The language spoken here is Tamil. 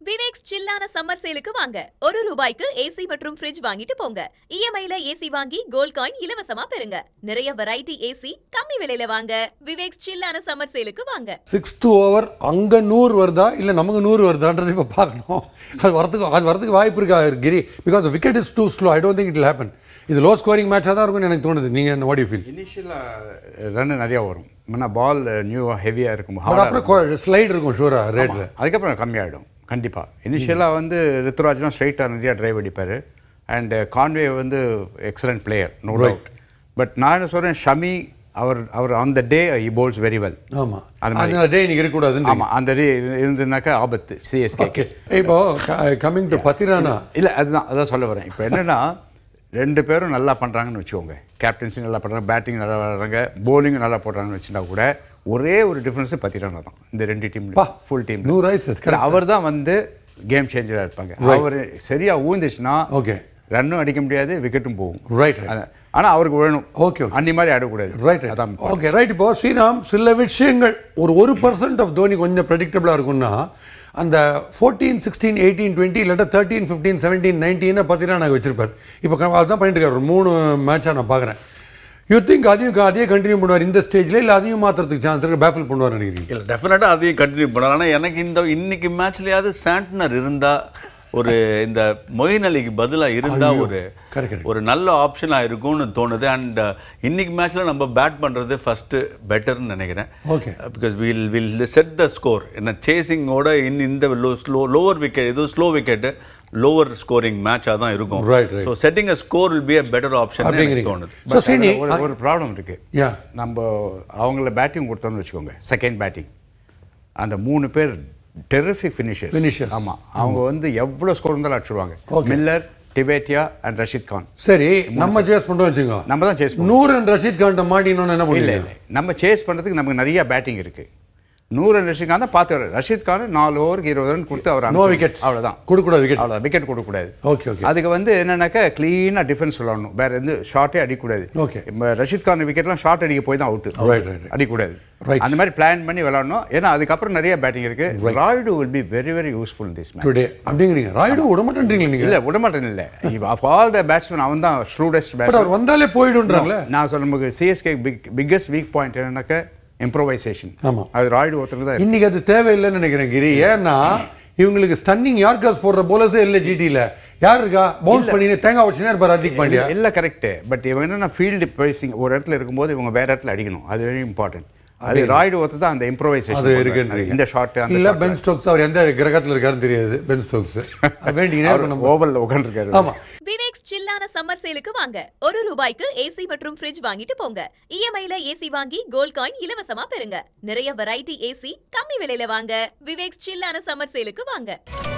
விவேக்ஸ் சில்லான சம்மர் சேலுக்கு வாங்க ஒரு ரூபாய்க்கு ஏசி மற்றும் ஃப்ரிட்ஜ் வாங்கிட்டு போங்க இஎம்ஐல ஏசி வாங்கி கோல்ட் காயின் இலவசமா பெறுங்க நிறைய வெரைட்டி ஏசி கம்மி விலையில வாங்க விவேக்ஸ் சில்லான சம்மர் சேலுக்கு வாங்க சிக்ஸ்த்து ஓவர் அங்கே நூறு வருதா இல்லை நமக்கு நூறு வருதான்றது இப்போ பார்க்கணும் அது வரதுக்கு அது வரதுக்கு வாய்ப்பு இருக்கா Giri because wicket is too slow I don't think it happen இது லோ ஸ்கோரிங் மேட்சாக தான் இருக்கும்னு எனக்கு தோணுது நீங்கள் என்ன வாட் யூ ஃபீல் இனிஷியலாக ரன் நிறையா வரும் ஏன்னா பால் நியூவாக ஹெவியாக இருக்கும் பட் அப்புறம் ஸ்லைட் இருக்கும் ஷூரா ரேட்டில் ஆமா. அதுக்கப்புறம் கம்மியாயிடும் கண்டிப்பாக இனிஷியலாக வந்து ரித்துராஜ்லாம் ஸ்ட்ரைட்டாக நிறையா டிரைவ் அடிப்பார் அண்ட் கான்வே வந்து excellent player no doubt but நான் என்ன சொல்கிறேன் ஷமி அவர் அவர் on the day he bowls very well ஆமாம் அது மாதிரி. அந்த டே இன்னைக்கு இருக்கக்கூடாதுன்னு ஆமாம் அந்த டே இருந்ததுனாக்கா ஆபத்து சிஎஸ்கே ஓகே இப்போ கம்மிங் டு பத்திரானா இல்லை அதுதான் அதான் சொல்ல வரேன் இப்போ என்னன்னா ரெண்டு பேரும் நல்லா பண்ணுறாங்கன்னு வச்சுக்கோங்க கேப்டன்சி நல்லா பண்ணுறாங்க பேட்டிங் நல்லா விளாட்றாங்க bowling நல்லா போடுறாங்கன்னு வச்சுனா கூட ஒரே ஒரு டிஃப்ரென்ஸு பத்திரானா தான் இந்த ரெண்டு டீம் பா. ஃபுல் டீம் நூறு ஐஸ் அவர் தான் வந்து கேம் சேஞ்சராக இருப்பாங்க அவர் சரியா ஊந்துச்சுன்னா ஓகே ரன்னும் அடிக்க முடியாது விக்கெட்டும் போகும் ரைட் அதான். ஆனா அவருக்கு விழணும் Okay, okay. அன்னி மாதிரி ஆடக்கூடாது ரைட் அதான் ஓகே ரைட் இப்போ ஸ்ரீராம் சில விஷயங்கள் ஒரு ஒரு பர்சன்ட் ஆஃப் தோனி கொஞ்சம் ப்ரெடிக்டபிளாக இருக்கும்னா அந்த ஃபோர்டீன் சிக்ஸ்டீன் எயிட்டீன் டுவெண்ட்டி இல்லாட்டா தேர்ட்டீன் ஃபிஃப்டீன் செவன்டீன் நைன்டீனை பார்த்தீங்கன்னா நான் வச்சிருப்பார் இப்போ க- அதுதான் பண்ணிட்டு இருக்காரு ஒரு மூணு மேட்சாக நான் பார்க்குறேன் யூ திங்க் அதையும் க- அதையே கண்டினியூ பண்ணுவார் இந்த ஸ்டேஜில் இல்லை அதையும் மாற்றுறதுக்கு சான்ஸ் இருக்கு பேஃபில் பண்ணுவார் நினைக்கிறீங்க இல்லை டெஃபினட்டாக அதையும் கண்டினியூ பண்ணலாம் ஆனால் எனக்கு இந்த இன்னைக்கு மேட்ச்லயாவது சாண்ட்னர் இருந்தா ஒரு இந்த மொயின் அலிக்கு பதிலாக இருந்தா ஒரு correct, correct. ஒரு நல்ல ஆப்ஷனாக இருக்கும்னு தோணுது அண்ட் இன்னைக்கு மேட்ச்ல நம்ம பேட் பண்றது ஃபர்ஸ்ட் பெட்டர்னு நினைக்கிறேன் Okay. Because will will set the score என்ன சேசிங்கோட இன் இந்த லோ ஸ்லோ லோவர் விக்கெட் இது ஸ்லோ விக்கெட் லோவர் ஸ்கோரிங் மேட்சாக தான் இருக்கும் Right, right. So setting a score will be a better option அப்படிங்கிறீங்க தோணுது ஸோ ஸ்ரீனி ஒரு ஒரு ப்ராப்ளம் இருக்கு யா நம்ம அவங்கள பேட்டிங் கொடுத்தோம்னு வச்சுக்கோங்க செகண்ட் பேட்டிங் அந்த மூணு பேர் டெரிஃபிக் ஃபினிஷர்ஸ் Finishers. ஆமா அவங்க வந்து எவ்வளோ ஸ்கோர் இருந்தாலும் அடிச்சிருவாங்க மில்லர் டிபேட்டியா அண்ட் ரஷித் கான் சரி நம்ம சேஸ் பண்ணுறோம் வச்சுக்கோ நம்ம தான் சேஸ் நூறு and ரஷீத் கான்ட்ட மாட்டினோன்னு என்ன இல்ல பண்ணுவீங்க இல்ல நம்ம சேஸ் பண்றதுக்கு நமக்கு நிறைய பேட்டிங் இருக்கு நூறு ரன் ரஷித் கான் தான் பார்த்து ரஷித் கான் நாலு ஓவருக்கு இருபது ரன் கொடுத்து அவர் நோ அனுப்பிச்சு- விக்கெட் அவ்வளவுதான் கொடுக்கூடாது விக்கெட் அவ்வளோதான் விக்கெட் கொடுக்கக்கூடாது ஓகே ஓகே அதுக்கு வந்து என்னன்னாக்கா க்ளீனாக டிஃபென்ஸ் விளாடணும் வேற எந்த ஷார்ட்டே அடிக்கக்கூடாது Okay. இப்போ ரஷித் கான் விக்கெட்லாம் ஷார்ட் அடிக்க போய் தான் அவுட் Right, right, right. அடிக்கக்கூடாது Right. அந்த மாதிரி பிளான் பண்ணி விளாடணும் ஏன்னா அதுக்கப்புறம் நிறைய பேட்டிங் இருக்கு Rayudu will be very very useful this match today அப்படிங்கிறீங்க ராய்டு விட மாட்டேன்றீங்களா நீங்க இல்ல விட மாட்டேன் இல்ல ஆஃப் ஆல் த பேட்ஸ்மேன் அவன் தான் ஷ்ரூடஸ்ட் பட் பேட்ஸ்மேன் அவர் வந்தாலே போயிடுன்றாங்களே நான் சொல்ல நமக்கு CSK big biggest weak point என்னன்னாக்கா இம்ப்ரோவைசேஷன் ஆமா. அது ராய்டு ஒருத்தர் தான் இன்னைக்கு அது தேவையில்லைன்னு நினைக்கிறேன் கிரி ஏன்னா இவங்களுக்கு ஸ்டன்னிங் யார்கர்ஸ் போடுற போலஸே இல்லை ஜிடியில் யார் இருக்கா பவுன்ஸ் பண்ணி தேங்காய் வச்சுனே இருப்பார் ஹர்திக் பாண்டியா எல்லாம் கரெக்ட் பட் இவங்க என்னன்னா ஃபீல்டு பேசிங் ஒரு இடத்துல இருக்கும்போது இவங்க வேற இடத்துல அடிக்கணும் அது வெரி இம்பார்ட்டன்ட் அது ராய்டு ஒருத்தர் தான் அந்த இம்ப்ரோவைசேஷன் அது இருக்கு இந்த ஷாட் அந்த இல்ல பென் ஸ்டோக்ஸ் அவர் எந்த கிரகத்துல இருக்காருன்னு தெரியாது பென் ஸ்டோக்ஸ் வேண்டினே இருக்கும் நம்ம ஓவல்ல உட்காந்துருக்காரு ஆமா விவேக்ஸ் சில்லான சம்மர் சேலுக்கு வாங்க ஒரு ரூபாய்க்கு ஏசி மற்றும் ஃப்ரிட்ஜ் வாங்கிட்டு போங்க இஎம்ஐல ஏசி வாங்கி கோல்ட் காயின் இலவசமா பெறுங்க நிறைய வெரைட்டி ஏசி கம்மி விலையில வாங்க விவேக்ஸ் சில்லான சம்மர் சேலுக்கு வாங்க